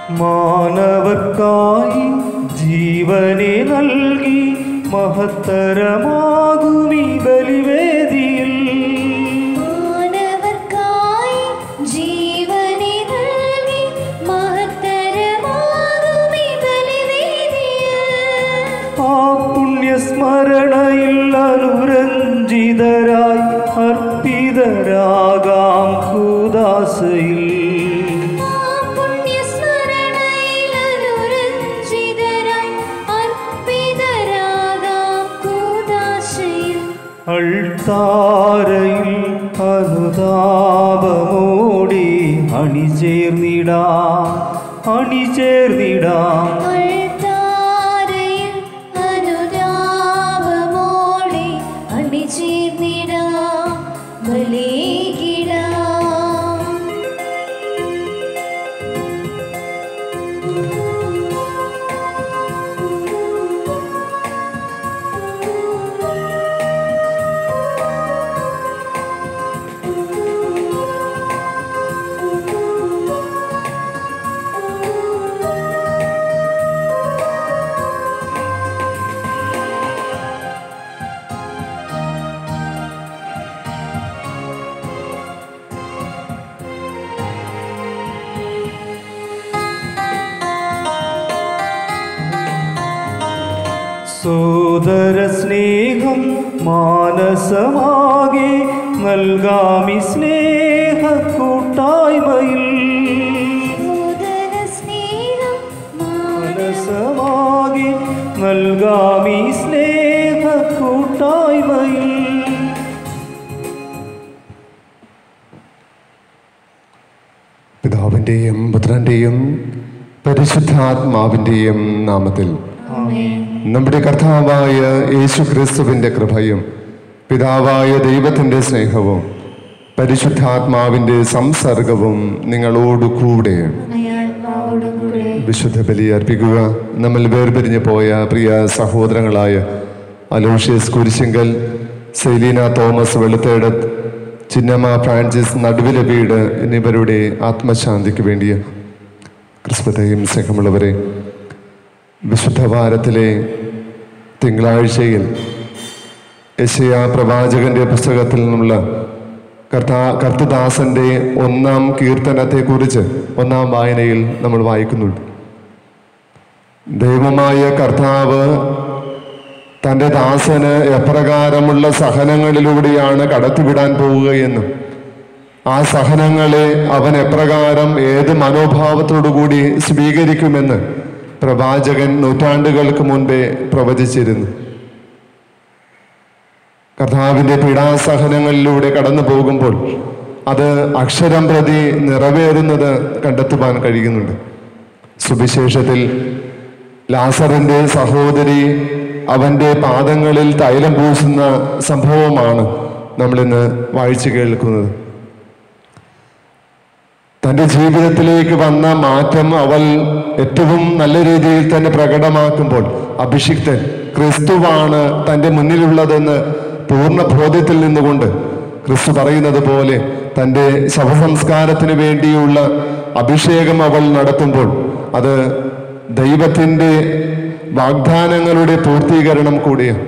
മാനവർക്കായി ജീവനെ നൽകി മഹത്തരമാകുമീ ബലിവേദിയിൽ മാനവർക്കായി ജീവനെ നൽകി മഹത്തരമാകുമീ ബലിവേദിയിൽ ആ പുണ്യസ്മരണയിൽ അനുരഞ്ജിതരായി അർപ്പിതരാകാം കൂദാസയിൽ ആ പുണ്യസ്മരണയിൽ അനുരഞ്ജിതരായി അർപ്പിതരാകാം കൂദാശയിൽ അൾത്താരയിൽ അനുതാപമോടി അണിചേർന്നിടാം അണിചേർന്നിടാം അൾത്താരയിൽ അനുരാഗമോടെ അണിചേർന്നിടാം ബലിയിടാം സോദര സ്നേഹം മാനസമാകെ നൽകാമി സ്നേഹ കൂട്ടായ്മയിൽ നൂതന സ്നേഹം മനസമാകെ നൽകാമി സ്നേഹ കൂട്ടായ്മയിൽ പിതാവിൻ്റെയും പുത്രൻ്റെയും പരിശുദ്ധാത്മാവിൻ്റെയും നാമത്തിൽ നമ്മുടെ കർത്താവായ യേശു ക്രിസ്തുവിൻ്റെ കൃപയും പിതാവായ ദൈവത്തിൻ്റെ സ്നേഹവും പരിശുദ്ധാത്മാവിൻ്റെ സംസർഗവും നിങ്ങളോട് കൂടെ അയാത്മാവോടും കൂടെ വിശുദ്ധ ബലി അർപ്പിക്കുക നമ്മൾ വേർപിരിഞ്ഞു പോയ പ്രിയ സഹോദരങ്ങളായ Aloysius Kurisinkal Selina Thomas Veluthedath Chinnamma Francis നടുവിലെ വീട് എന്നിവരുടെ ആത്മശാന്തിക്ക് വേണ്ടിയ ക്രിസ്മതയും സ്നേഹമുള്ളവരെ വിശുദ്ധ വാരത്തിലെ തിങ്കളാഴ്ചയിൽ യശയ പ്രവാചകന്റെ പുസ്തകത്തിൽ നിന്നുള്ള കർത്താ കർത്തദാസന്റെ ഒന്നാം കീർത്തനത്തെക്കുറിച്ച് ഒന്നാം വായനയിൽ നമ്മൾ വായിക്കുന്നുണ്ട് ദൈവമായ കർത്താവ് തൻ്റെ ദാസന് എപ്രകാരമുള്ള സഹനങ്ങളിലൂടെയാണ് കടത്തിവിടാൻ പോവുകയെന്നും ആ സഹനങ്ങളെ അവൻ എപ്രകാരം ഏത് മനോഭാവത്തോടുകൂടി സ്വീകരിക്കുമെന്ന് പ്രവാചകൻ നൂറ്റാണ്ടുകൾക്ക് മുൻപേ പ്രവചിച്ചിരുന്നു കർത്താവിൻ്റെ പീഡാസഹനങ്ങളിലൂടെ കടന്നു പോകുമ്പോൾ അത് അക്ഷരം പ്രതി നിറവേറുന്നത് കണ്ടെത്തുവാൻ കഴിയുന്നുണ്ട് സുവിശേഷത്തിൽ ലാസറിൻ്റെ സഹോദരി അവൻ്റെ പാദങ്ങളിൽ തൈലം പൂശുന്ന സംഭവമാണ് നമ്മളിന്ന് വായിച്ചു കേൾക്കുന്നത് തൻ്റെ ജീവിതത്തിലേക്ക് വന്ന മാറ്റം അവൾ ഏറ്റവും നല്ല രീതിയിൽ തന്നെ പ്രകടമാക്കുമ്പോൾ അഭിഷിക്തൻ ക്രിസ്തുവാണ് തൻ്റെ മുന്നിലുള്ളതെന്ന് പൂർണ്ണ ബോധ്യത്തിൽ നിന്നുകൊണ്ട് ക്രിസ്തു പറയുന്നത് പോലെ തൻ്റെ ശവസംസ്കാരത്തിന് വേണ്ടിയുള്ള അഭിഷേകം അവൾ നടത്തുമ്പോൾ അത് ദൈവത്തിൻ്റെ വാഗ്ദാനങ്ങളുടെ പൂർത്തീകരണം കൂടിയാണ്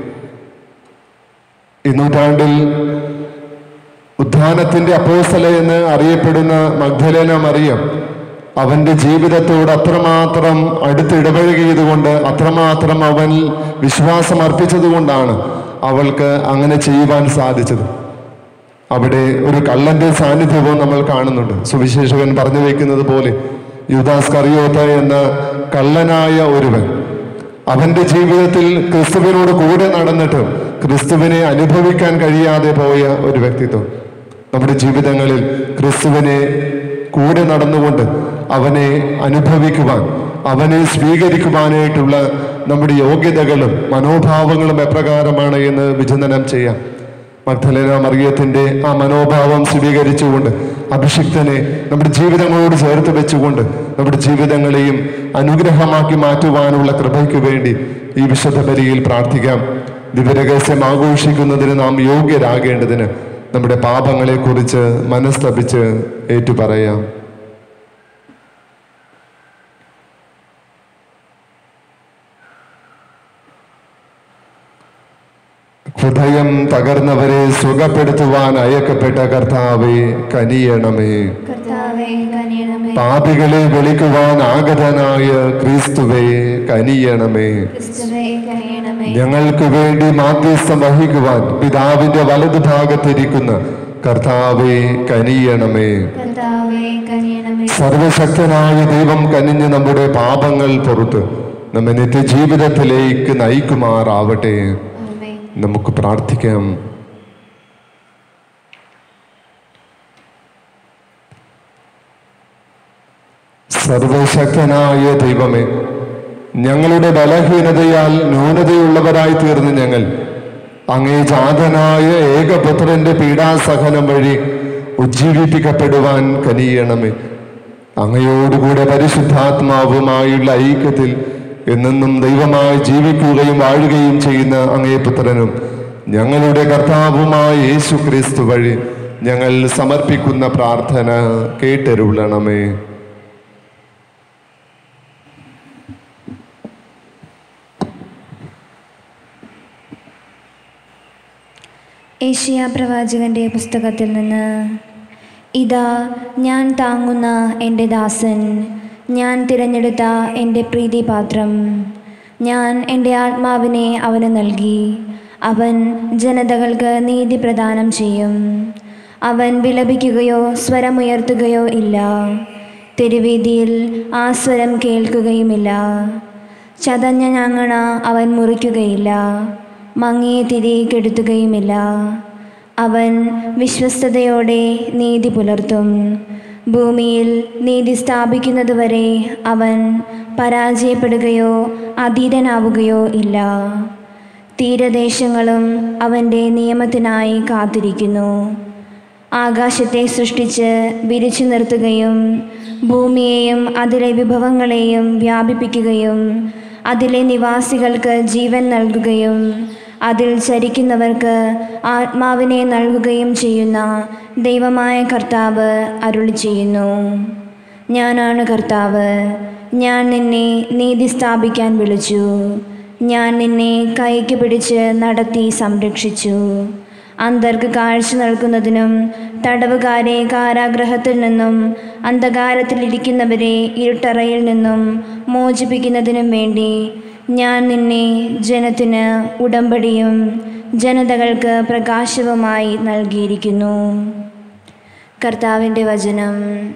ഈ നൂറ്റാണ്ടിൽ ഉത്ഥാനത്തിന്റെ അപ്പോസ്തല എന്ന് അറിയപ്പെടുന്ന മഗ്ദലേന മറിയം അവന്റെ ജീവിതത്തോട് അത്രമാത്രം അടുത്തിടപഴകിയതുകൊണ്ട് അത്രമാത്രം അവൻ വിശ്വാസം അർപ്പിച്ചതുകൊണ്ടാണ് അവൾക്ക് അങ്ങനെ ചെയ്യുവാൻ സാധിച്ചത് അവിടെ ഒരു കള്ളന്റെ സാന്നിധ്യവും നമ്മൾ കാണുന്നുണ്ട് സുവിശേഷകൻ പറഞ്ഞു വയ്ക്കുന്നത് പോലെ യുദാസ് കറിയോത്ത എന്ന കള്ളനായ ഒരുവൻ അവന്റെ ജീവിതത്തിൽ ക്രിസ്തുവിനോട് കൂടെ നടന്നിട്ടും ക്രിസ്തുവിനെ അനുഭവിക്കാൻ കഴിയാതെ പോയ ഒരു വ്യക്തിത്വം നമ്മുടെ ജീവിതങ്ങളിൽ ക്രിസ്തുവിനെ കൂടെ നടന്നുകൊണ്ട് അവനെ അനുഭവിക്കുവാൻ അവനെ സ്വീകരിക്കുവാനായിട്ടുള്ള നമ്മുടെ യോഗ്യതകളും മനോഭാവങ്ങളും എപ്രകാരമാണ് എന്ന് വിചിന്തനം ചെയ്യാം മഗ്ദലേന മറിയത്തിന്റെ ആ മനോഭാവം സ്വീകരിച്ചുകൊണ്ട് അഭിഷിക്തനെ നമ്മുടെ ജീവിതങ്ങളോട് ചേർത്ത് വെച്ചുകൊണ്ട് നമ്മുടെ ജീവിതങ്ങളെയും അനുഗ്രഹമാക്കി മാറ്റുവാനുള്ള കൃപയ്ക്ക് വേണ്ടി ഈ വിശുദ്ധ ബലിയിൽ പ്രാർത്ഥിക്കാം ദിവ്യരഹസ്യം ആഘോഷിക്കുന്നതിന് നാം യോഗ്യരാകേണ്ടതിന് നമ്മുടെ പാപങ്ങളെക്കുറിച്ച് മനസ്തപിച്ച് ഏറ്റുപറയാം ഹൃദയം തകർന്നവരെ സുഖപ്പെടുത്തുവാൻ അയക്കപ്പെട്ട കർത്താവെ കനിയണമേ കർത്താവേ കനിയണമേ പാപികളെ വിളിക്കുവാൻ ആഗതനായ ക്രിസ്തുവെ കനിയണമേ ക്രിസ്തുവേ കനിയണമേ ഞങ്ങൾക്ക് വേണ്ടി മാധ്യസ്ഥം വഹിക്കുവാൻ പിതാവിന്റെ വലതുഭാഗത്തിരിക്കുന്ന കർത്താവെ കനിയണമേ കർത്താവേ കനിയണമേ സർവശക്തനായ ദൈവം കനിഞ്ഞ് നമ്മുടെ പാപങ്ങൾ പുറത്ത് നമ്മെ നിത്യജീവിതത്തിലേക്ക് നയിക്കുമാറാവട്ടെ ആമേൻ നമുക്ക് പ്രാർത്ഥിക്കാം സർവശക്തനായ ദൈവമേ ഞങ്ങളുടെ ബലഹീനതയാൽ ന്യൂനതയുള്ളവരായി തീർന്ന ഞങ്ങൾ അങ്ങേ ജാതനായ ഏകപുത്രന്റെ പീഡാസഹനം വഴി ഉജ്ജീവിപ്പിക്കപ്പെടുവാൻ കനിയണമേ അങ്ങയോടുകൂടെ പരിശുദ്ധാത്മാവുമായുള്ള ഐക്യത്തിൽ എന്നെന്നും ദൈവമായി ജീവിക്കുകയും വാഴുകയും ചെയ്യുന്ന അങ്ങേ പുത്രനും ഞങ്ങളുടെ കർത്താവുമായ യേശു ക്രിസ്തു വഴി ഞങ്ങൾ സമർപ്പിക്കുന്ന പ്രാർത്ഥന കേട്ടരുളണമേ ഏഷ്യ പ്രവാചകന്റെ പുസ്തകത്തിൽ നിന്ന് ഇതാ ഞാൻ താങ്ങുന്ന എൻ്റെ ദാസൻ ഞാൻ തിരഞ്ഞെടുത്ത എൻ്റെ പ്രീതിപാത്രം ഞാൻ എൻ്റെ ആത്മാവിനെ അവന് നൽകി അവൻ ജനതകൾക്ക് നീതി പ്രദാനം ചെയ്യും അവൻ വിലപിക്കുകയോ സ്വരമുയർത്തുകയോ ഇല്ല തെരുവീതിയിൽ ആ സ്വരം കേൾക്കുകയുമില്ല ചതഞ്ഞ ഞങ്ങണ അവൻ മുറിക്കുകയില്ല മങ്ങിയ തിരി കെടുത്തുകയുമില്ല അവൻ വിശ്വസ്തയോടെ നീതി പുലർത്തും ഭൂമിയിൽ നീതി സ്ഥാപിക്കുന്നതുവരെ അവൻ പരാജയപ്പെടുകയോ അധീരനാവുകയോ ഇല്ല തീരദേശങ്ങളും അവൻ്റെ നിയമത്തിനായി കാത്തിരിക്കുന്നു ആകാശത്തെ സൃഷ്ടിച്ച് വിരിച്ചു നിർത്തുകയും ഭൂമിയെയും അതിലെ വിഭവങ്ങളെയും വ്യാപിപ്പിക്കുകയും അതിലെ നിവാസികൾക്ക് ജീവൻ നൽകുകയും അതിൽ ചരിക്കുന്നവർക്ക് ആത്മാവിനെ നൽകുകയും ചെയ്യുന്ന ദൈവമായ കർത്താവ് അരുളി ചെയ്യുന്നു ഞാനാണ് കർത്താവ് ഞാൻ നിന്നെ നീതി സ്ഥാപിക്കാൻ വിളിച്ചു ഞാൻ നിന്നെ കൈക്ക് പിടിച്ച് നടത്തി സംരക്ഷിച്ചു അന്തർക്ക് കാഴ്ച നൽകുന്നതിനും തടവുകാരെ കാരാഗ്രഹത്തിൽ നിന്നും അന്ധകാരത്തിലിരിക്കുന്നവരെ ഇരുട്ടറയിൽ നിന്നും മോചിപ്പിക്കുന്നതിനും വേണ്ടി ഞാൻ നിന്നെ ജനത്തിന് ഉടമ്പടിയും ജനതകൾക്ക് പ്രകാശവുമായി നൽകിയിരിക്കുന്നു കർത്താവിൻ്റെ വചനം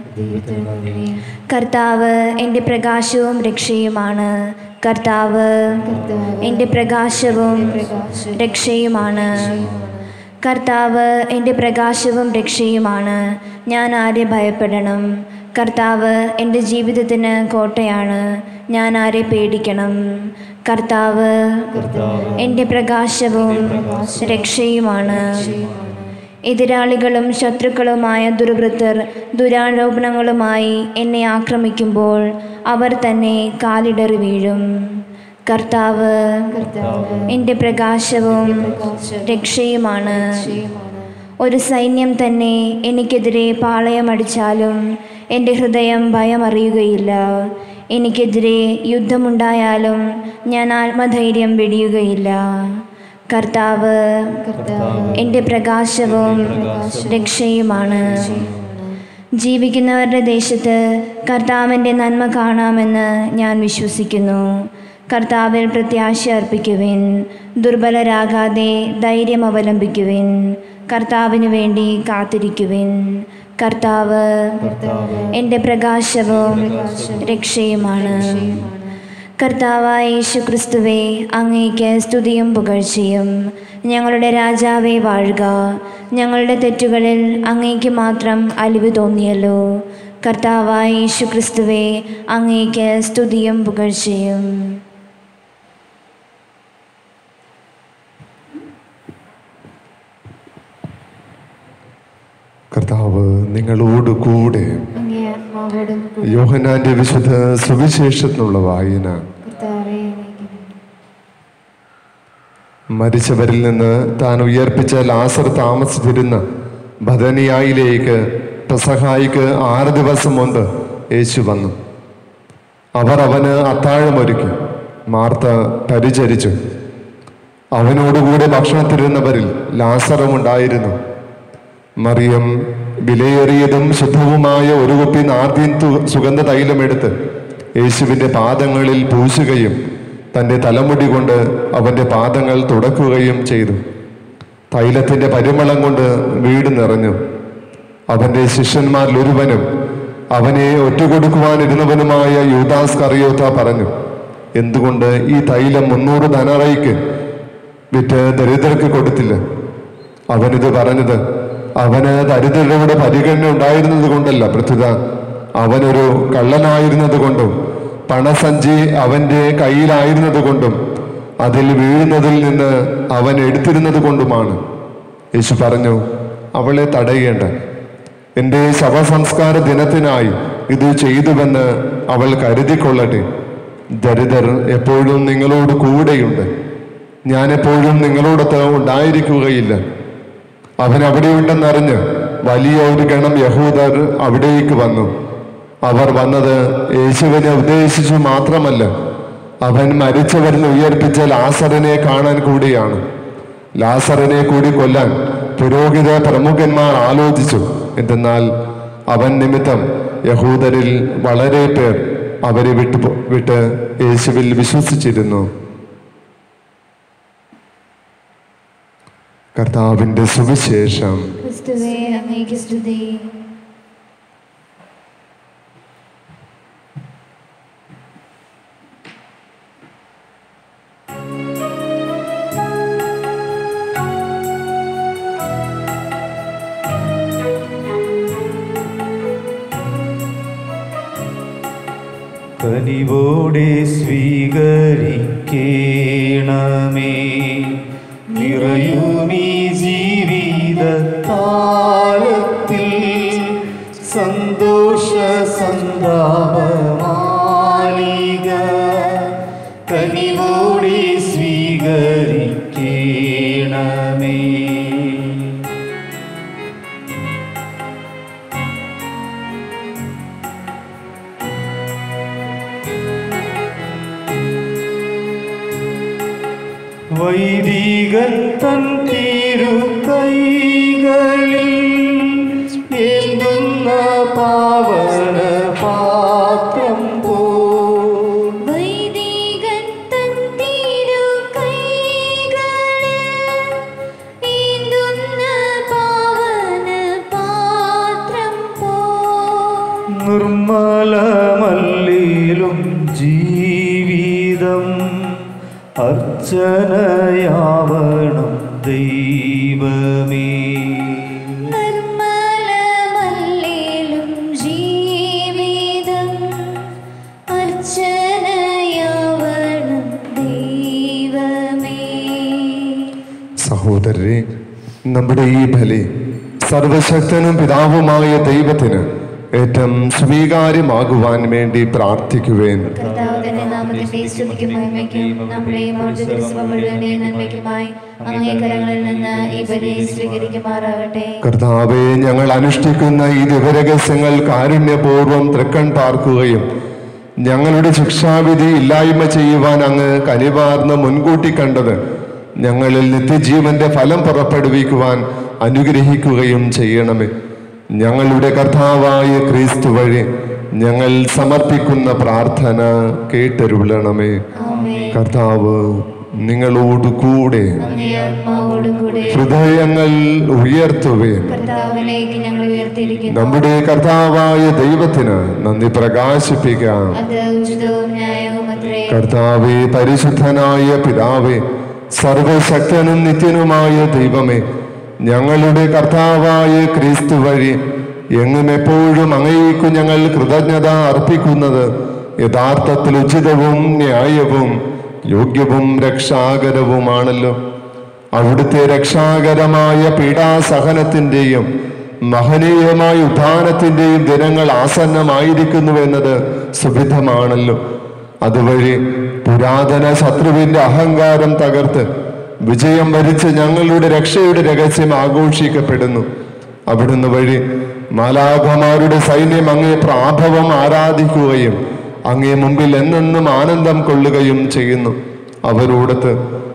കർത്താവ് എൻ്റെ പ്രകാശവും രക്ഷയുമാണ് കർത്താവ് എൻ്റെ പ്രകാശവും രക്ഷയുമാണ് കർത്താവ് എൻ്റെ പ്രകാശവും രക്ഷയുമാണ് ഞാൻ ആരെ ഭയപ്പെടണം കർത്താവ് എൻ്റെ ജീവിതത്തിന് കോട്ടയാണ് ഞാൻ ആരെ പേടിക്കണം കർത്താവ് എൻ്റെ പ്രകാശവും രക്ഷയുമാണ് എതിരാളികളും ശത്രുക്കളുമായ ദുർവൃത്തർ ദുരാരോപണങ്ങളുമായി എന്നെ ആക്രമിക്കുമ്പോൾ അവർ തന്നെ കാലിടറി വീഴും കർത്താവ് എൻ്റെ പ്രകാശവും രക്ഷയുമാണ് ഒരു സൈന്യം തന്നെ എനിക്കെതിരെ പാളയമടിച്ചാലും എൻ്റെ ഹൃദയം ഭയമറിയുകയില്ല എനിക്കെതിരെ യുദ്ധമുണ്ടായാലും ഞാൻ ആത്മധൈര്യം വെടിയുകയില്ല കർത്താവ് എൻ്റെ പ്രകാശവും രക്ഷയുമാണ് ജീവിക്കുന്നവരുടെ ദേശത്ത് കർത്താവിൻ്റെ നന്മ കാണാമെന്ന് ഞാൻ വിശ്വസിക്കുന്നു കർത്താവിൽ പ്രത്യാശ അർപ്പിക്കുവിൻ ദുർബലരാകാതെ ധൈര്യം അവലംബിക്കുവിൻ കർത്താവിന് വേണ്ടി കാത്തിരിക്കുവിൻ കർത്താവ് എൻ്റെ പ്രകാശവും രക്ഷയുമാണ് കർത്താവായ യേശു ക്രിസ്തുവേ അങ്ങേക്ക് സ്തുതിയും പുകഴ്ചയും ഞങ്ങളുടെ രാജാവേ വാഴുക ഞങ്ങളുടെ തെറ്റുകളിൽ അങ്ങേക്ക് മാത്രം അലിവ് തോന്നിയല്ലോ കർത്താവായ യേശു ക്രിസ്തുവേ അങ്ങേക്ക് സ്തുതിയും പുകഴ്ചയും കർത്താവ് നിങ്ങളോട് കൂടെ അങ്ങേ ആത്മാവോടും കൂടി യോഹനാന്റെ വിശുദ്ധ സുവിശേഷത്തിനുള്ള വായന കർത്താവേ മരിച്ചവരിൽ നിന്ന് താൻ ഉയർപ്പിച്ച ലാസർ താമസിച്ചിരുന്ന ബദനിയായിലേക്ക് പെസഹായിക്ക് ആറ് ദിവസം മുൻപ് യേശു വന്നു അവർ അവന് അത്താഴമൊരുക്കി മാർത്ത പരിചരിച്ചു അവനോടുകൂടെ ഭക്ഷണത്തിരുന്നവരിൽ ലാസറും ഉണ്ടായിരുന്നു മറിയം വിലയേറിയതും ശുദ്ധവുമായ ഒരു കുപ്പി നാർദീൻ തു- സുഗന്ധ തൈലമെടുത്ത് യേശുവിൻ്റെ പാദങ്ങളിൽ പൂശുകയും തൻ്റെ തലമുടി കൊണ്ട് അവൻ്റെ പാദങ്ങൾ തുടക്കുകയും ചെയ്തു തൈലത്തിൻ്റെ പരിമളം കൊണ്ട് വീട് നിറഞ്ഞു അവൻ്റെ ശിഷ്യന്മാരിൽ ഒരുവനും അവനെ ഒറ്റുകൊടുക്കുവാനിരുന്നവനുമായ യൂദാസ് കറിയോത്ത പറഞ്ഞു എന്തുകൊണ്ട് ഈ തൈലം മുന്നൂറ് ധനറയ്ക്ക് വിറ്റ് ദരിദ്രർക്ക് കൊടുത്തില്ല അവനിത് പറഞ്ഞത് അവന് ദരിദ്രരുടെ പരിഗണന ഉണ്ടായിരുന്നത് കൊണ്ടല്ല പൃഥ്വിത അവനൊരു കള്ളനായിരുന്നത് കൊണ്ടും പണസഞ്ചി അവന്റെ കയ്യിലായിരുന്നത് കൊണ്ടും അതിൽ വീഴുന്നതിൽ നിന്ന് അവൻ എടുത്തിരുന്നത് കൊണ്ടുമാണ് യേശു പറഞ്ഞു അവളെ തടയേണ്ട എൻ്റെ ശവസംസ്കാര ദിനത്തിനായി ഇത് ചെയ്തുവെന്ന് അവൾ കരുതിക്കൊള്ളട്ടെ ദരിദ്രർ എപ്പോഴും നിങ്ങളോട് കൂടെയുണ്ട് ഞാൻ എപ്പോഴും നിങ്ങളോടൊത്ത് ഉണ്ടായിരിക്കുകയില്ല അവൻ അവിടെയുണ്ടെന്നറിഞ്ഞ് വലിയ ഒരു ഗണം യഹൂദർ അവിടേക്ക് വന്നു അവർ വന്നത് യേശുവിനെ ഉദ്ദേശിച്ചു മാത്രമല്ല അവൻ മരിച്ചവരിൽ ഉയർപ്പിച്ച ലാസറിനെ കാണാൻ കൂടിയാണ് ലാസറിനെ കൂടി കൊല്ലാൻ പുരോഹിത പ്രമുഖന്മാർ ആലോചിച്ചു എന്തെന്നാൽ അവൻ നിമിത്തം യഹൂദരിൽ വളരെ പേർ അവരെ വിട്ടു വിട്ട് യേശുവിൽ വിശ്വസിച്ചിരുന്നു കർത്താവിന്റെ സുവിശേഷം ക്രിസ്തുവേ അങ്ങേക്ക് സ്തുതി കനിവോടെ സ്വീകരിക്കണമേ നിറയുമീ ജീവിത കാലത്തിൽ സന്തോഷ സന്താപമാലിക കനിവോടെ സ്വീകരിക്കണമേ വൈദികൻ തൻ തിരു കൈകളിൽ ഏന്തുന്ന പാവന പാത്രം പോ വൈദികൻ തൻ തിരു കൈകളിൽ ഏന്തുന്ന പാവന പാത്രം പോ നിർമ്മലമല്ലിലും ജീവിതം അർച്ചനയാവണം ദൈവമേ നിർമ്മലമല്ലേലും ജീവിതം അർച്ചനയാവണം ദൈവമേ സഹോദരരെ നമ്മുടെ ഈ ബലി സർവശക്തനും പിതാവുമായ ദൈവത്തിന് ഏറ്റവും സ്വീകാര്യമാകുവാൻ വേണ്ടി പ്രാർത്ഥിക്കുവേൻ കർത്താവ് തന്നെ നാമത്തിന്റെ സ്തുതിക്കും മഹിമയ്ക്കും നമ്മുടെയും അവിടുത്തെ ദിവസം മുഴുവനെയും നന്മയ്ക്കുമായി അങ്ങേ കരങ്ങളിൽ നിന്ന് ഈ ബലി സ്വീകരിക്കുമാറാകട്ടെ കർത്താവെ ഞങ്ങൾ അനുഷ്ഠിക്കുന്ന ഈ ദിവരഹസ്യങ്ങൾ കാരുണ്യപൂർവ്വം തൃക്കൺ പാർക്കുകയും ഞങ്ങളുടെ ശിക്ഷാവിധി ഇല്ലായ്മ ചെയ്യുവാൻ അങ്ങ് കനിവാർന്ന് മുൻകൂട്ടി കണ്ടത് ഞങ്ങളിൽ നിത്യജീവന്റെ ഫലം പുറപ്പെടുവിക്കുവാൻ അനുഗ്രഹിക്കുകയും ചെയ്യണമേ ഞങ്ങളുടെ കർത്താവായ ക്രിസ്തു വഴി ഞങ്ങൾ സമർപ്പിക്കുന്ന പ്രാർത്ഥന കേട്ടരുളണമേ കർത്താവ് നിങ്ങളോട് കൂടെ അങ്ങേ ആത്മാവോടും കൂടെ ഹൃദയങ്ങൾ ഉയർത്തുവേൻ കർത്താവിലേക്ക് ഞങ്ങൾ ഉയർത്തിയിരിക്കുന്നു നമ്മുടെ കർത്താവായ ദൈവത്തിന് നന്ദി പ്രകാശിപ്പിക്കാം അത് ഉചിതവും ന്യായവും അത്രേ കർത്താവെ പരിശുദ്ധനായ പിതാവേ സർവശക്തനും നിത്യനുമായ ദൈവമേ ഞങ്ങളുടെ കർത്താവായ ക്രിസ്തു വഴി എങ്ങും എപ്പോഴും അങ്ങേക്കു ഞങ്ങൾ കൃതജ്ഞത അർപ്പിക്കുന്നത് യഥാർത്ഥത്തിൽ ഉചിതവും ന്യായവും യോഗ്യവും രക്ഷാകരവുമാണല്ലോ അവിടുത്തെ രക്ഷാകരമായ പീഡാസഹനത്തിൻ്റെയും മഹനീയമായ ഉത്ഥാനത്തിൻ്റെയും ദിനങ്ങൾ ആസന്നമായിരിക്കുന്നുവെന്നത് സുവിധമാണല്ലോ അതുവഴി പുരാതന ശത്രുവിന്റെ അഹങ്കാരം തകർത്ത് വിജയം വരിച്ച് ഞങ്ങളുടെ രക്ഷയുടെ രഹസ്യം ആഘോഷിക്കപ്പെടുന്നു അവിടുന്ന് വഴി മാലാഖമാരുടെ സൈന്യം അങ്ങേ പ്രാഭവം ആരാധിക്കുകയും അങ്ങേ മുമ്പിൽ എന്നെന്നും ആനന്ദം കൊള്ളുകയും ചെയ്യുന്നു അവരോടത്ത്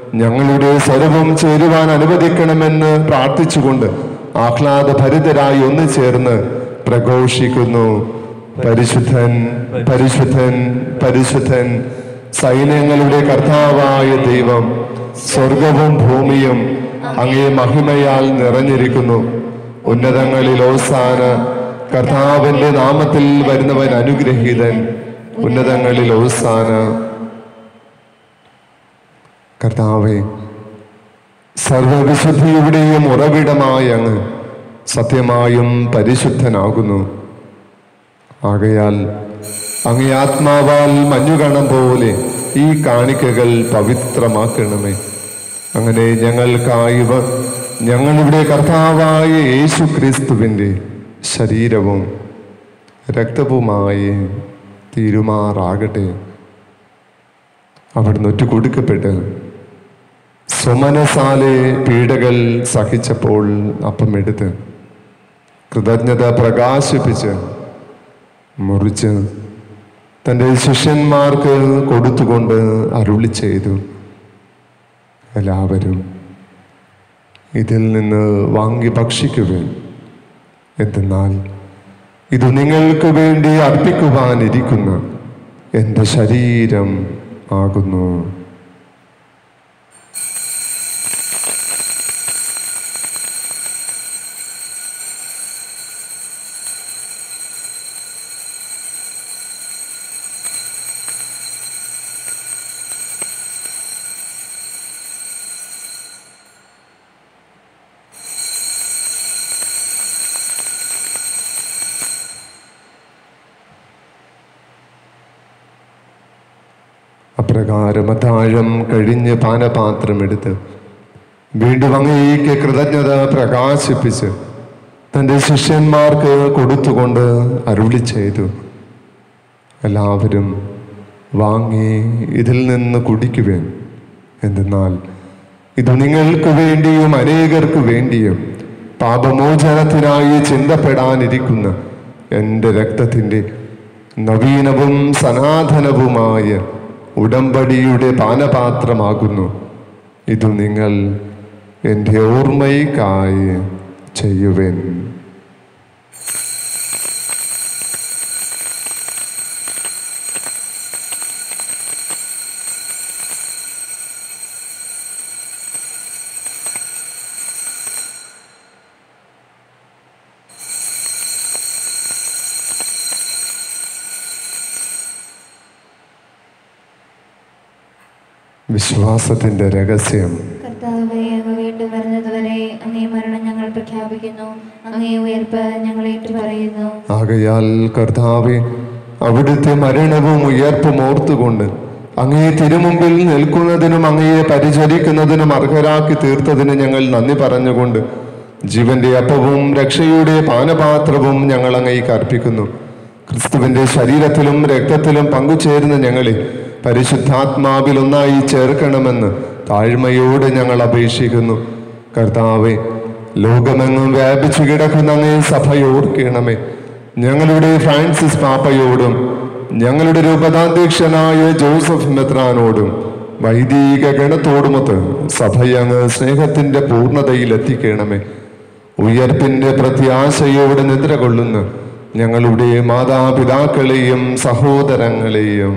ഞങ്ങളുടെ സ്വരവും ചേരുവാൻ അനുവദിക്കണമെന്ന് പ്രാർത്ഥിച്ചുകൊണ്ട് ആഹ്ലാദഭരിതരായി ഒന്ന് ചേർന്ന് പ്രഘോഷിക്കുന്നു പരിശുദ്ധൻ പരിശുദ്ധൻ പരിശുദ്ധൻ സൈന്യങ്ങളുടെ കർത്താവായ ദൈവം സ്വർഗവും ഭൂമിയും അങ്ങേ മഹിമയാൽ നിറഞ്ഞിരിക്കുന്നു ഉന്നതങ്ങളിൽ ഓസാന കർത്താവിന്റെ നാമത്തിൽ വരുന്നവൻ അനുഗ്രഹീതൻ ഉന്നതങ്ങളിൽ ഓസാന കർത്താവെ സർവവിശുദ്ധിയുടെയും ഉറവിടമായ അങ്ങ് സത്യമായും പരിശുദ്ധനാകുന്നു ആകയാൽ അങ്ങേ ആത്മാവാൽ മഞ്ഞുകണം പോലെ ഈ കാണിക്കകൾ പവിത്രമാക്കണമേ അങ്ങനെ ഞങ്ങൾക്കായവ ഞങ്ങളുടെ കർത്താവായ യേശു ക്രിസ്തുവിൻ്റെ ശരീരവും രക്തവുമായി തീരുമാറാകട്ടെ അവിടുന്ന് ഒറ്റ കൊടുക്കപ്പെട്ട് സുമനസാലെ പീഡകൾ സഹിച്ചപ്പോൾ അപ്പം എടുത്ത് കൃതജ്ഞത പ്രകാശിപ്പിച്ച് മുറിച്ച് തൻ്റെ ശിഷ്യന്മാർക്ക് കൊടുത്തുകൊണ്ട് അരുളി ചെയ്തു എല്ലാവരും ഇതിൽ നിന്ന് വാങ്ങി ഭക്ഷിക്കുവേൻ എന്തെന്നാൽ ഇത് നിങ്ങൾക്ക് വേണ്ടി അർപ്പിക്കുവാനിരിക്കുന്ന എൻ്റെ ശരീരം ആകുന്നു അപ്രകാരം അത്താഴം കഴിഞ്ഞ് പാനപാത്രമെടുത്ത് വീണ്ടും അങ്ങേക്ക് കൃതജ്ഞത പ്രകാശിപ്പിച്ച് തൻ്റെ ശിഷ്യന്മാർക്ക് കൊടുത്തുകൊണ്ട് അരുളി ചെയ്തു എല്ലാവരും വാങ്ങി ഇതിൽ നിന്ന് കുടിക്കുവേൻ എന്തെന്നാൽ ഇത് നിങ്ങൾക്ക് വേണ്ടിയും അനേകർക്ക് വേണ്ടിയും പാപമോചനത്തിനായി ചിന്തപ്പെടാനിരിക്കുന്ന എൻ്റെ രക്തത്തിൻ്റെ നവീനവും സനാതനവുമായ ഉടമ്പടിയുടെ പാനപാത്രമാകുന്നു ഇത് നിങ്ങൾ എൻ്റെ ഓർമ്മയ്ക്കായി ചെയ്യുവേൻ വിശ്വാസത്തിൻ്റെ രഹസ്യം കർത്താവെ അങ്ങ് വീണ്ടും വരുന്നതുവരെ അങ്ങേ മരണം ഞങ്ങൾ പ്രഖ്യാപിക്കുന്നു അങ്ങേ ഉയർപ്പ് ഞങ്ങൾ ഏറ്റുപറയുന്നു ആകയാൽ കർത്താവെ അവിടുത്തെ മരണവും ഉയർപ്പും ഓർത്തുകൊണ്ട് അങ്ങേ തിരുമുമ്പിൽ നിൽക്കുന്നതിനും അങ്ങയെ പരിചരിക്കുന്നതിനും അർഹരാക്കി തീർത്തതിന് ഞങ്ങൾ നന്ദി പറഞ്ഞുകൊണ്ട് ജീവന്റെ അപ്പവും രക്ഷയുടെ പാനപാത്രവും ഞങ്ങൾ അങ്ങേക്ക് അർപ്പിക്കുന്നു ക്രിസ്തുവിന്റെ ശരീരത്തിലും രക്തത്തിലും പങ്കുചേരുന്ന ഞങ്ങളെ പരിശുദ്ധാത്മാവിൽ ഒന്നായി ചേർക്കണമെന്ന് താഴ്മയോടെ ഞങ്ങൾ അപേക്ഷിക്കുന്നു കർത്താവെ ലോകമെങ്ങും വ്യാപിച്ചു കിടക്കുന്ന അങ്ങേ സഭയോർക്കണമേ ഞങ്ങളുടെ ഫ്രാൻസിസ് പാപ്പയോടും ഞങ്ങളുടെ രൂപതാധ്യക്ഷനായ ജോസഫ് മെത്രാനോടും വൈദിക ഗണത്തോടുമൊത്ത് സഭയങ്ങ് സ്നേഹത്തിന്റെ പൂർണ്ണതയിൽ എത്തിക്കണമേ ഉയർപ്പിന്റെ പ്രത്യാശയോടെ നിദ്ര കൊള്ളുന്ന ഞങ്ങളുടെ മാതാപിതാക്കളെയും സഹോദരങ്ങളെയും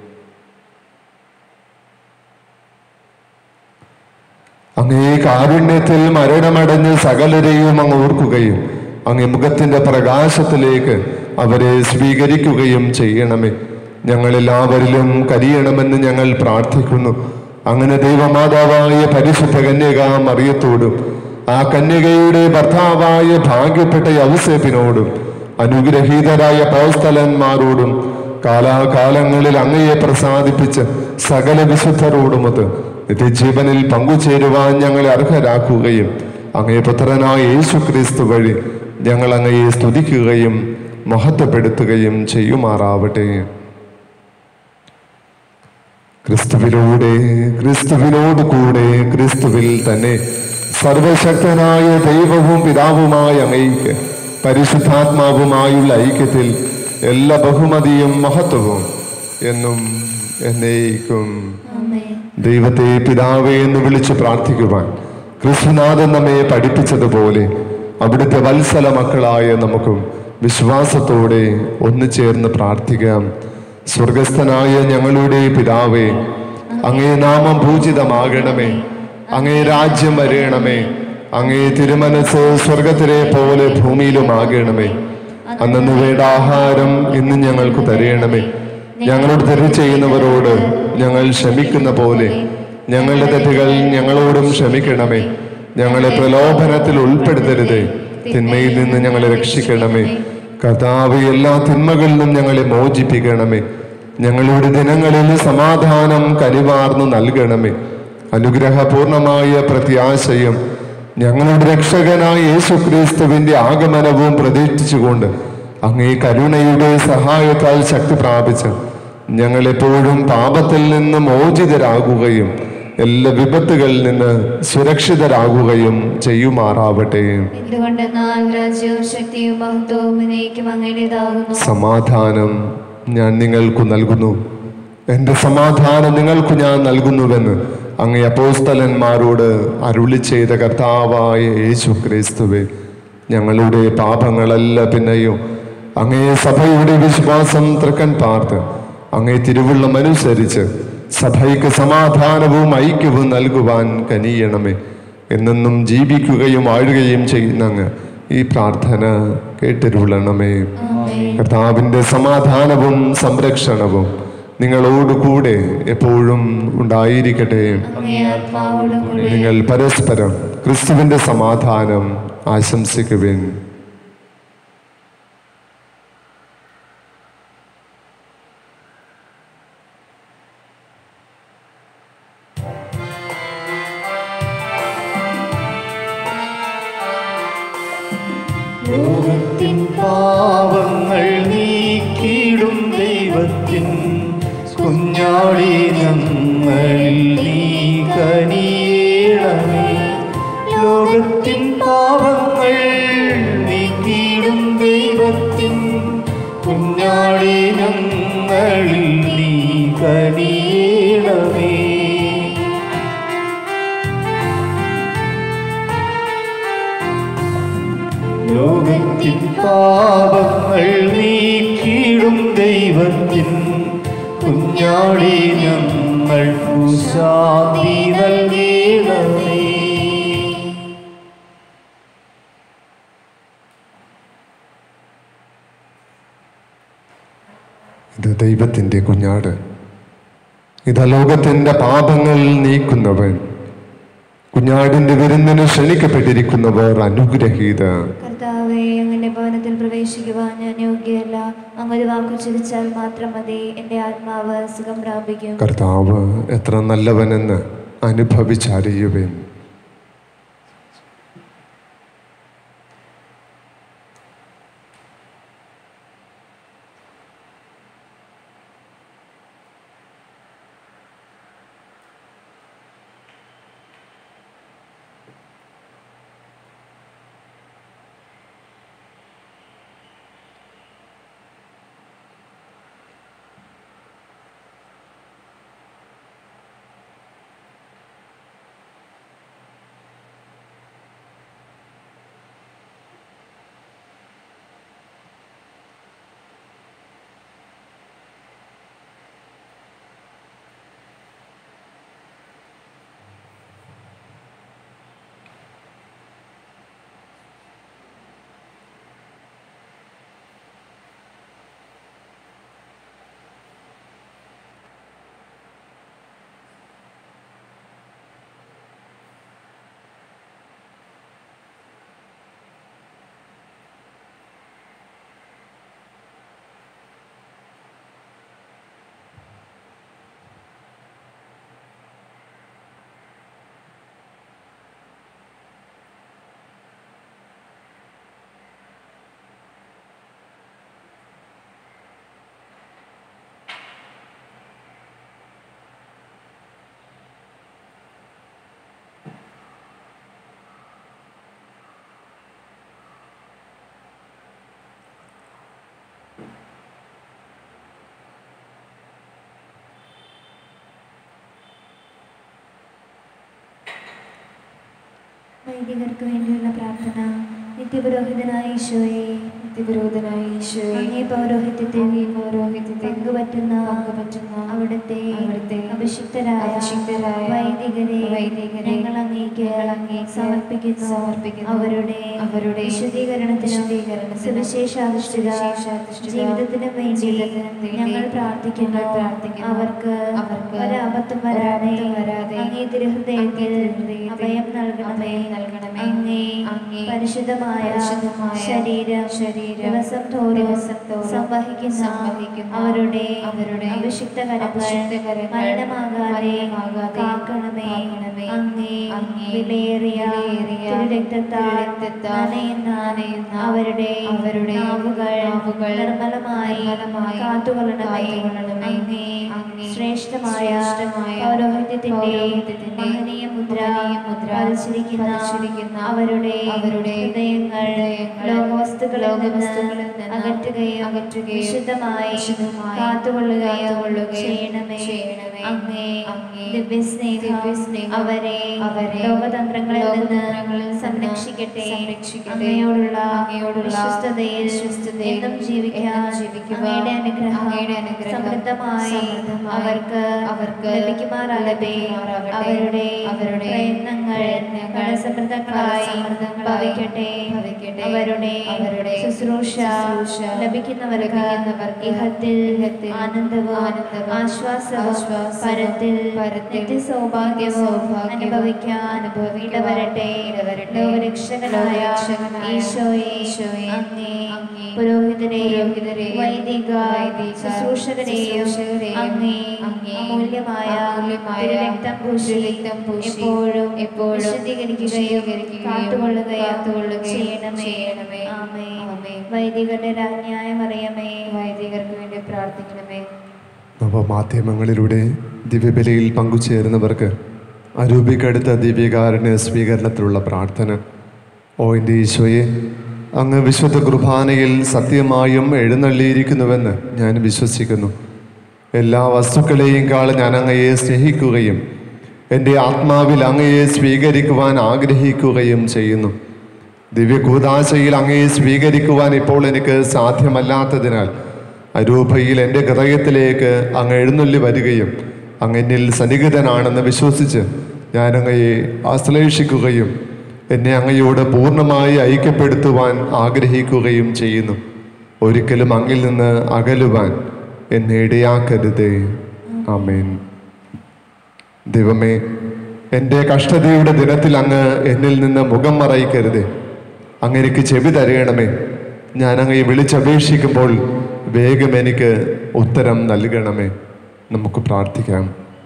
അങ്ങേ കാരുണ്യത്തിൽ മരണമടഞ്ഞ് സകലരെയും അങ്ങ് ഓർക്കുകയും അങ്ങേ മുഖത്തിന്റെ പ്രകാശത്തിലേക്ക് അവരെ സ്വീകരിക്കുകയും ചെയ്യണമേ ഞങ്ങളെല്ലാവരിലും കരിയണമെന്ന് ഞങ്ങൾ പ്രാർത്ഥിക്കുന്നു അങ്ങനെ ദൈവമാതാവായ പരിശുദ്ധ കന്യക മറിയത്തോടും ആ കന്യകയുടെ ഭർത്താവായ ഭാഗ്യപ്പെട്ട യൗസേപ്പിനോടും അനുഗ്രഹീതരായ പൗസ്തലന്മാരോടും കാലാകാലങ്ങളിൽ അങ്ങയെ പ്രസാദിപ്പിച്ച് സകല വിശുദ്ധരോടുമൊത്ത് നിത്യജീവനിൽ പങ്കുചേരുവാൻ ഞങ്ങളെ അർഹരാക്കുകയും അങ്ങേ പുത്രനായ യേശു ക്രിസ്തു വഴി ഞങ്ങൾ അങ്ങയെ സ്തുതിക്കുകയും മഹത്വപ്പെടുത്തുകയും ചെയ്യുമാറാവട്ടെ ക്രിസ്തുവിലൂടെ ക്രിസ്തുവിനോട് കൂടെ ക്രിസ്തുവിൽ തന്നെ സർവശക്തനായ ദൈവവും പിതാവുമായ അങ്ങയ്ക്ക് പരിശുദ്ധാത്മാവുമായുള്ള ഐക്യത്തിൽ എല്ലാ ബഹുമതിയും മഹത്വവും എന്നും എന്നേക്കും ആമേൻ ദൈവത്തെ പിതാവേ എന്ന് വിളിച്ച് പ്രാർത്ഥിക്കുവാൻ ക്രിസ്തുനാഥൻ നമ്മെ പഠിപ്പിച്ചതുപോലെ അവിടുത്തെ വത്സല മക്കളായ നമുക്കും വിശ്വാസത്തോടെ ഒന്നു ചേർന്ന് പ്രാർത്ഥിക്കാം സ്വർഗസ്ഥനായ ഞങ്ങളുടെ പിതാവേ അങ്ങേ നാമം പൂജിതമാകണമേ അങ്ങേ രാജ്യം വരേണമേ അങ്ങേ തിരുമനസ് സ്വർഗത്തിലെ പോലെ ഭൂമിയിലുമാകണമേ അന്നു വേണ്ട ആഹാരം ഇന്ന് ഞങ്ങൾക്ക് തരയണമേ ഞങ്ങളോട് തെറ്റ് ചെയ്യുന്നവരോട് ഞങ്ങൾ ക്ഷമിക്കുന്ന പോലെ ഞങ്ങളുടെ തെറ്റുകൾ ഞങ്ങളോടും ക്ഷമിക്കണമേ ഞങ്ങളെ പ്രലോഭനത്തിൽ ഉൾപ്പെടുത്തരുതേ തിന്മയിൽ നിന്ന് ഞങ്ങളെ രക്ഷിക്കണമേ കർത്താവ് എല്ലാ തിന്മകളിൽ നിന്നും ഞങ്ങളെ മോചിപ്പിക്കണമേ ഞങ്ങളുടെ ദിനങ്ങളിൽ സമാധാനം കനിവാർന്നു നൽകണമേ അനുഗ്രഹപൂർണമായ പ്രത്യാശയും ഞങ്ങളുടെ രക്ഷകനായ യേശു ക്രിസ്തുവിന്റെ ആഗമനവും പ്രതീക്ഷിച്ചുകൊണ്ട് അങ്ങേ കരുണയുടെ സഹായത്താൽ ശക്തി പ്രാപിച്ച് ഞങ്ങളെപ്പോഴും പാപത്തിൽ നിന്ന് മോചിതരാകുകയും എല്ലാ വിപത്തുകളിൽ നിന്ന് സുരക്ഷിതരാകുകയും ചെയ്യുമാറാവട്ടെ എന്തുകൊണ്ടെന്നാൽ രാജ്യവും ശക്തിയും മഹത്വവും എന്നേക്കും അങ്ങയുടേതാകുന്നു സമാധാനം ഞാൻ നിങ്ങൾക്ക് നൽകുന്നു എൻ്റെ സമാധാനം നിങ്ങൾക്ക് ഞാൻ നൽകുന്നുവെന്ന് അങ്ങേ അപ്പോസ്തലന്മാരോട് അരുളി ചെയ്ത കർത്താവായ യേശു ക്രിസ്തുവെ ഞങ്ങളുടെ പാപങ്ങളല്ല പിന്നെയോ അങ്ങേ സഭയുടെ വിശ്വാസം തൃക്കൻ പാർത്ത് അങ്ങേ തിരുവുള്ളം അനുസരിച്ച് സഭയ്ക്ക് സമാധാനവും ഐക്യവും നൽകുവാൻ കനിയണമേ എന്നെന്നും ജീവിക്കുകയും വാഴുകയും ചെയ്യുന്ന അങ്ങ് ഈ പ്രാർത്ഥന കേട്ടിരുളണമേ കർത്താവിൻ്റെ സമാധാനവും സംരക്ഷണവും നിങ്ങളോട് കൂടെ എപ്പോഴും ഉണ്ടായിരിക്കട്ടെ അങ്ങേ ആത്മാവോടും കൂടെ നിങ്ങൾ പരസ്പരം ക്രിസ്തുവിന്റെ സമാധാനം ആശംസിക്കുവിൻ ലോകത്തിൻ പാവങ്ങൾ നീക്കിയിടും ദൈവത്തിൻ കുഞ്ഞാടി ഞങ്ങളിൽ നീ കനിയേണമേ ലോകത്തിൻ പാവങ്ങൾ നീക്കിയിടും ദൈവത്തിൻ കുഞ്ഞാടി ഞങ്ങളിൽ നീ കനിയേണമേ ലോകത്തിൻ പാപങ്ങൾ നീക്കിയിടും ദൈവത്തിൻ കുഞ്ഞാടി ഞങ്ങൾക്കു ശാന്തി നൽകണമേ ഇത് ദൈവത്തിൻ്റെ കുഞ്ഞാട് ഇത് ലോകത്തിൻ്റെ പാപങ്ങൾ നീക്കുന്നവൻ കുഞ്ഞാടിന്റെ വിരുന്നിന് ക്ഷണിക്കപ്പെട്ടിരിക്കുന്നവർ അനുഗ്രഹീത കർത്താവെ അങ്ങന്റെ ഭവനത്തിൽ പ്രവേശിക്കുവാൻ ഞാൻ യോഗ്യയല്ല അങ്ങൊരു വാക്കു ചിരിച്ചാൽ മാത്രം മതി എൻ്റെ ആത്മാവ് സുഖം പ്രാപിക്കും കർത്താവ് എത്ര നല്ലവനെന്ന് അനുഭവിച്ചറിയുവേൻ വൈദികർക്ക് വേണ്ടിയുള്ള പ്രാർത്ഥന നിത്യപുരോഹിതനായ ഈശോയെ നിത്യവിരോധനായ ഈശോയെ അങ്ങേ പൗരോഹിത്യത്തിൽ അങ്ങേ പൗരോഹിത്യത്തിൽ പങ്കുപറ്റുന്ന പങ്കുപറ്റുന്ന അവിടുത്തെ അവിടുത്തെ അഭിഷിക്തരായ അഭിഷിക്തരായ വൈദികരെ വൈദികരെ ഞങ്ങൾ അങ്ങേക്ക് ഞങ്ങൾ അങ്ങേക്ക് സമർപ്പിക്കുന്നു സമർപ്പിക്കുന്നു. അവരുടെ അവരുടെ വിശുദ്ധീകരണത്തിനും വിശുദ്ധീകരണത്തിനും സുവിശേഷാധിഷ്ഠിത സുവിശേഷാധിഷ്ഠിത ജീവിതത്തിനും വേണ്ടി ജീവിതത്തിനും വേണ്ടി ഞങ്ങൾ പ്രാർത്ഥിക്കുന്നു ഞങ്ങൾ പ്രാർത്ഥിക്കുന്നു. അവർക്ക് അവർക്ക് ഒരബദ്ധം വരാതെ ഒരബദ്ധം വരാതെ അങ്ങേ തിരുഹൃദയത്തിൽ അങ്ങേ തിരുഹൃദയത്തിൽ അഭയം നൽകണമേ അഭയം നൽകണമേ. അങ്ങേ അങ്ങേ പരിശുദ്ധമായ പരിശുദ്ധമായ ശരീരം ശരീരം ദിവസം തോറും ദിവസം തോറും സംവഹിക്കുന്ന സംവഹിക്കുന്ന അവരുടെ അവരുടെ അഭിഷിക്ത അഭിഷിക്ത കരങ്ങൾ കരങ്ങൾ മലിനമാകാതെ മലിനമാകാതെ കാക്കണമേ കാക്കണമേ. അങ്ങേ അങ്ങേ വിലയേറിയ വിലയേറിയ തിരുരക്തത്താൽ തിരുരക്തത്താൽ നനയുന്ന നനയുന്ന അവരുടെ അവരുടെ നാവുകൾ നാവുകൾ നിർമ്മലമായി നിർമ്മലമായി കാത്തുകൊള്ളണമേ കാത്തുകൊള്ളണമേ. അങ്ങേ അങ്ങേ ശ്രേഷ്ഠമായ ശ്രേഷ്ഠമായ പൗരോഹിത്യത്തിന്റെ പൗരോഹിത്യത്തിന്റെ മഹനീയ മുദ്ര മഹനീയ മുദ്ര പതിച്ചിരിക്കുന്ന പതിച്ചിരിക്കുന്ന അവരുടെ അവരുടെ ഹൃദയങ്ങൾ ഹൃദയങ്ങൾ ലോകവസ്തുക്കളിൽ ലോകവസ്തുക്കളിൽ നിന്ന് നിന്ന് അകറ്റുകയും അകറ്റുകയും വിശുദ്ധമായി വിശുദ്ധമായി കാത്തുകൊള്ളുകയും കാത്തുകൊള്ളുകയും ചെയ്യണമേ ചെയ്യണമേ. അങ്ങേ അങ്ങേ ദിവ്യസ്നേഹം ദിവ്യസ്നേഹം അവരെ അവരെ ലോകതന്ത്രങ്ങളിൽ നിന്ന് ലോകതന്ത്രങ്ങളിൽ നിന്ന് സംരക്ഷിക്കട്ടെ സംരക്ഷിക്കട്ടെ. അങ്ങയോടുള്ള അങ്ങയോടുള്ള വിശ്വസ്തതയിൽ വിശ്വസ്തതയിൽ എന്നും ജീവിക്കാൻ എന്നും ജീവിക്കുവാൻ അങ്ങയുടെ അനുഗ്രഹം അങ്ങയുടെ അനുഗ്രഹം സമൃദ്ധമായി സമൃദ്ധമായി അവർക്ക് അവർക്ക് ലഭിക്കുമാറാകട്ടെ ലഭിക്കുമാറാകട്ടെ. അവരുടെ അവരുടെ പ്രയത്നങ്ങൾ പ്രയത്നങ്ങൾ ഫലസമൃദ്ധങ്ങളായി ഫലസമൃദ്ധങ്ങളായി ഭവിക്കട്ടെ ഭവിക്കട്ടെ. അവരുടെ അവരുടെ ശുശ്രൂഷ ശുശ്രൂഷ ലഭിക്കുന്നവർക്ക് ലഭിക്കുന്നവർക്ക് ഇഹത്തിൽ ഇഹത്തിൽ ആനന്ദവും ആനന്ദവും ആശ്വാസവും ആശ്വാസവും പരത്തിൽ പരത്തിൽ നിത്യസൗഭാഗ്യവും നിത്യസൗഭാഗ്യവും അനുഭവിക്കാൻ അനുഭവിക്കുവാൻ ഇടവരട്ടെ ഇടവരട്ടെ. ലോകരക്ഷകനായ ലോകരക്ഷകനായ ഈശോയെ ഈശോയെ അങ്ങേ അങ്ങേ പുരോഹിതരെയും പുരോഹിതരെയും വൈദിക വൈദിക ശുശ്രൂഷകരെയും ശുശ്രൂഷകരെയും അങ്ങേ അങ്ങേ അമൂല്യമായ അമൂല്യമായ തിരുരക്തം പൂശി തിരുരക്തം പൂശി എപ്പോഴും എപ്പോഴും വിശുദ്ധീകരിക്കുകയും വിശുദ്ധീകരിക്കുകയും കാത്തുകൊള്ളുകയും കാത്തുകൊള്ളുകയും ചെയ്യണമേ ചെയ്യണമേ. ആമേൻ ആമേൻ. വൈദികരുടെ രാജ്ഞായം അറിയമേ വൈദികർക്ക് വേണ്ടി പ്രാർത്ഥിക്കണമേ നവമാധ്യമങ്ങളിലൂടെ ദിവ്യബലിയിൽ പങ്കുചേരുന്നവർക്ക് അരൂപിക്കടുത്ത ദിവ്യകാരുണ്യ സ്വീകരണത്തിലുള്ള പ്രാർത്ഥന ഓ എൻ്റെ ഈശോയെ അങ്ങ് വിശുദ്ധ കുർബാനയിൽ സത്യമായും എഴുന്നള്ളിയിരിക്കുന്നുവെന്ന് ഞാൻ വിശ്വസിക്കുന്നു എല്ലാ വസ്തുക്കളെയും കാൾ ഞാൻ അങ്ങയെ സ്നേഹിക്കുകയും എൻ്റെ ആത്മാവിൽ അങ്ങയെ സ്വീകരിക്കുവാൻ ആഗ്രഹിക്കുകയും ചെയ്യുന്നു ദിവ്യകൂതാശയിൽ അങ്ങയെ സ്വീകരിക്കുവാൻ ഇപ്പോൾ എനിക്ക് സാധ്യമല്ലാത്തതിനാൽ അരൂപയിൽ എൻ്റെ ഹൃദയത്തിലേക്ക് അങ്ങ് എഴുന്നള്ളി വരികയും അങ്ങ് എന്നിൽ സന്നിഹിതനാണെന്ന് വിശ്വസിച്ച് ഞാൻ അങ്ങയെ ആശ്ലേഷിക്കുകയും എന്നെ അങ്ങയോട് പൂർണ്ണമായി ഐക്യപ്പെടുത്തുവാൻ ആഗ്രഹിക്കുകയും ചെയ്യുന്നു ഒരിക്കലും അങ്ങിൽ നിന്ന് അകലുവാൻ എന്നെ ഇടയാക്കരുതേ ആമേൻ ദൈവമേ എൻ്റെ കഷ്ടതയുടെ ദിനത്തിൽ അങ്ങ് എന്നിൽ നിന്ന് മുഖം മറയിക്കരുതേ അങ്ങ് എനിക്ക് ചെവി തരയണമേ ഞാൻ അങ്ങയെ വിളിച്ചപേക്ഷിക്കുമ്പോൾ വേഗം എനിക്ക് ഉത്തരം നൽകണമേ നമുക്ക് പ്രാർത്ഥിക്കാം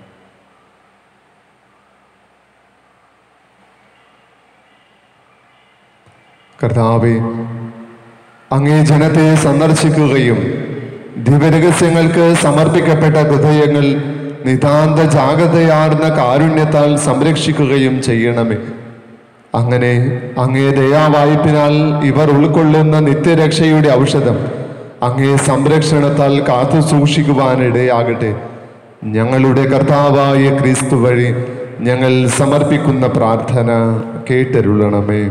കർത്താവെ അങ്ങേ ജനത്തെ സന്ദർശിക്കുകയും ദിവരഹസ്യങ്ങൾക്ക് സമർപ്പിക്കപ്പെട്ട ഹൃദയങ്ങൾ നിതാന്ത ജാഗ്രതയാർന്ന കാരുണ്യത്താൽ സംരക്ഷിക്കുകയും ചെയ്യണമേ അങ്ങനെ അങ്ങേ ദയാവായ്പിനാൽ ഇവർ ഉൾക്കൊള്ളുന്ന നിത്യരക്ഷയുടെ ഔഷധം അങ്ങേ സംരക്ഷണത്താൽ കാത്തു സൂക്ഷിക്കുവാനിടയാകട്ടെ ഞങ്ങളുടെ കർത്താവായ ക്രിസ്തു വഴി ഞങ്ങൾ സമർപ്പിക്കുന്ന പ്രാർത്ഥന കേട്ടരുളണമേ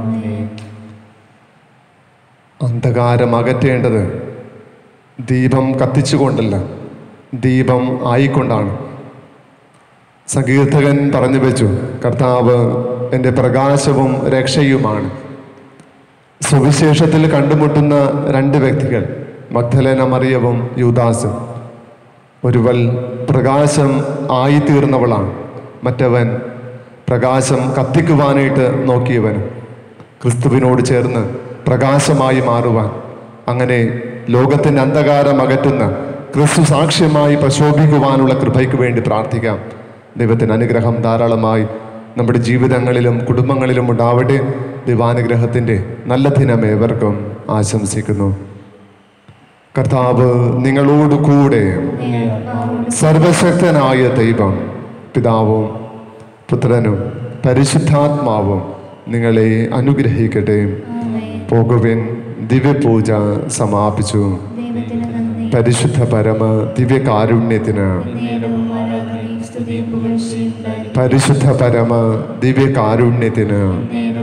അന്ധകാരം അകറ്റേണ്ടത് ദീപം കത്തിച്ചുകൊണ്ടല്ല ദീപം ആയിക്കൊണ്ടാണ് സങ്കീർത്തകൻ പറഞ്ഞു വെച്ചു കർത്താവ് എൻ്റെ പ്രകാശവും രക്ഷയുമാണ് സുവിശേഷത്തിൽ കണ്ടുമുട്ടുന്ന രണ്ട് വ്യക്തികൾ മഗ്ദലേന മറിയവും യൂദാസും ഒരുവൾ പ്രകാശം ആയിത്തീർന്നവളാണ് മറ്റവൻ പ്രകാശം കത്തിക്കുവാനായിട്ട് നോക്കിയവൻ ക്രിസ്തുവിനോട് ചേർന്ന് പ്രകാശമായി മാറുവാൻ അങ്ങനെ ലോകത്തിൻ്റെ അന്ധകാരം അകറ്റുന്ന ക്രിസ്തു സാക്ഷ്യമായി പ്രശോഭിക്കുവാനുള്ള കൃപയ്ക്ക് വേണ്ടി പ്രാർത്ഥിക്കാം ദൈവത്തിൻ്റെ അനുഗ്രഹം ധാരാളമായി നമ്മുടെ ജീവിതങ്ങളിലും കുടുംബങ്ങളിലും ഉണ്ടാവട്ടെ ദൈവാനുഗ്രഹത്തിൻ്റെ നല്ല ദിനം ഏവർക്കും ആശംസിക്കുന്നു കർത്താവ് നിങ്ങളോട് കൂടെ സർവശക്തനായ ദൈവം പിതാവും പുത്രനും പരിശുദ്ധാത്മാവും നിങ്ങളെ അനുഗ്രഹിക്കട്ടെ പോകുവിൻ ദിവ്യപൂജ സമാപിച്ചു ദൈവത്തിന് നന്ദി പരിശുദ്ധ പരമ ദിവ്യകാരുണ്യത്തിന് നേരവും ആരാധനയും സ്തുതിയും പുകഴ്ചയും ഉണ്ടായിരിക്കട്ടെ. പരിശുദ്ധ പരമ ദിവ്യകാരുണ്യത്തിന് നേരവും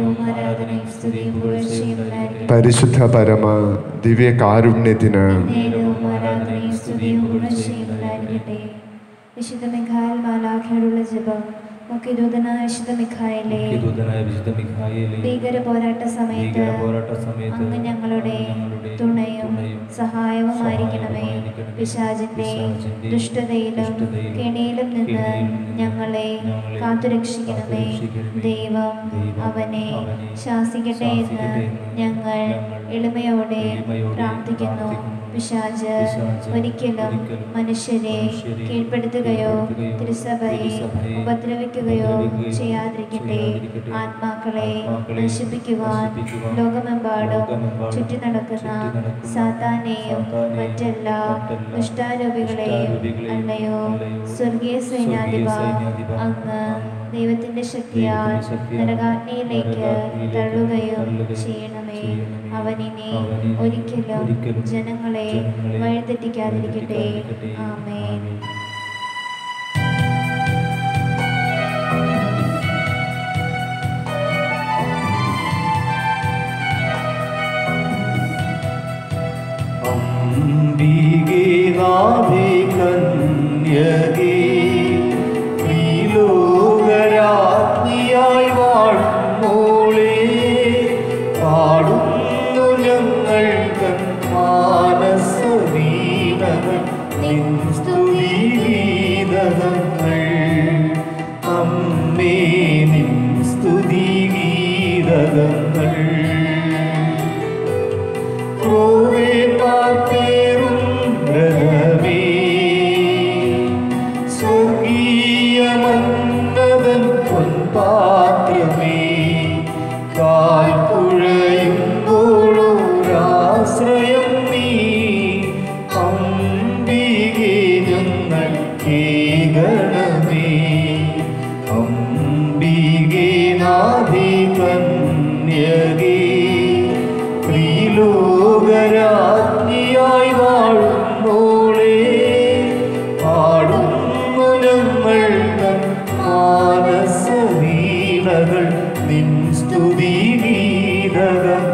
പരിശുദ്ധ പരമ ദിവ്യകാരുണ്യത്തിന് നേരവും ആരാധനയും സ്തുതിയും പുകഴ്ചയും ഉണ്ടായിരിക്കട്ടെ വിശുദ്ധ മിഖായൽ മാലാഖയോടുള്ള ജപം മുഖ്യദൂതനായ വിശുദ്ധ മിഖായലെ ദൂതനായ വിശുദ്ധ മിഖായേലേ, ഭീകര പോരാട്ട സമയത്ത് ഭീകര പോരാട്ട സമയത്ത് അങ്ങ് ഞങ്ങളുടെ ഞങ്ങളുടെ തുണയും തുണയും സഹായവുമായിരിക്കണമേ സഹായവുമായിരിക്കണമേ. പിശാചിന്റെ പിശാചിന്റെ ദുഷ്ടതയിലും ദുഷ്ടതയിലും കെണിയിലും നിന്ന് കെണിയിലും നിന്ന് ഞങ്ങളെ ഞങ്ങളെ കാത്തുരക്ഷിക്കണമേ കാത്തുരക്ഷിക്കണമേ. ദൈവം ദൈവം അവനെ അവനെ ശാസിക്കട്ടെ എന്ന് ശാസിക്കട്ടെ എന്ന് ഞങ്ങൾ ഞങ്ങൾ എളിമയോടെ എളിമയോടെ പ്രാർത്ഥിക്കുന്നു പ്രാർത്ഥിക്കുന്നു. പിശാച് പിശാച് ഒരിക്കലും ഒരിക്കലും മനുഷ്യരെ മനുഷ്യരെ കീഴ്പ്പെടുത്തുകയോ കീഴ്പ്പെടുത്തുകയോ തിരുസഭയെ തിരുസഭയെ ഉപദ്രവിക്കുകയോ ഉപദ്രവിക്കുകയോ ചെയ്യാതിരിക്കട്ടെ ചെയ്യാതിരിക്കട്ടെ. ആത്മാക്കളെ ആത്മാക്കളെ നശിപ്പിക്കുവാൻ നശിപ്പിക്കുവാൻ ലോകമെമ്പാടും ലോകമെമ്പാടും ചുറ്റി നടക്കുന്ന ചുറ്റി നടക്കുന്ന സാത്താനെയും സാത്താനെയും മറ്റെല്ലാ മറ്റെല്ലാ ദുഷ്ടാരൂപികളെയും ദുഷ്ടാരൂപികളെയും അല്ലയോ അല്ലയോ സ്വർഗീയ സൈന്യാധിപ സൈന്യാധിപ അങ്ങ് അങ്ങ് ദൈവത്തിന്റെ ശക്തിയാൽ ദൈവത്തിന്റെ ശക്തിയാൽ നരകാഗ്നിയിലേക്ക് നരകാഗ്നിയിലേക്ക് തള്ളുകയും തള്ളുകയും ചെയ്യണമേ ചെയ്യണമേ. അവനിനെ അവനിനെ ഒരിക്കലും ഒരിക്കലും ജനങ്ങളെ ജനങ്ങളെ വഴിതെറ്റിക്കാതിരിക്കട്ടെ വഴിതെറ്റിക്കാതിരിക്കട്ടെ. ആമേൻ ആമേൻ. അംബികേ നാഥേ കന്യകേ ശ്രീലോകരാജ്ഞിയായി വാഴുമോളേ പാടുന്നു ഞങ്ങൾ തൻ മാനസവീണകൾ നിൻ സ്തുതിഗീതങ്ങൾ അമ്മേ നിൻ സ്തുതിഗീതങ്ങൾ ക്രൂവേ പാർപ്പേറും ഗ്രഹമേ സ്വർഗീയമന്നതൻ പൊൻപാത്രമേ കാൽക്കുഴയുമ്പോഴൊരാശ്രയം നീ അംബികെ ഞങ്ങൾ കേകണമേ അംബികെ നാദി കന്യകേ ശ്രീലോകരാജ്ഞിയായി വാഴുന്നോളേ പാടുന്നു ഞങ്ങൾ തൻ മാനസവീണകൾ നിൻ സ്തുതി ഗീതകൾ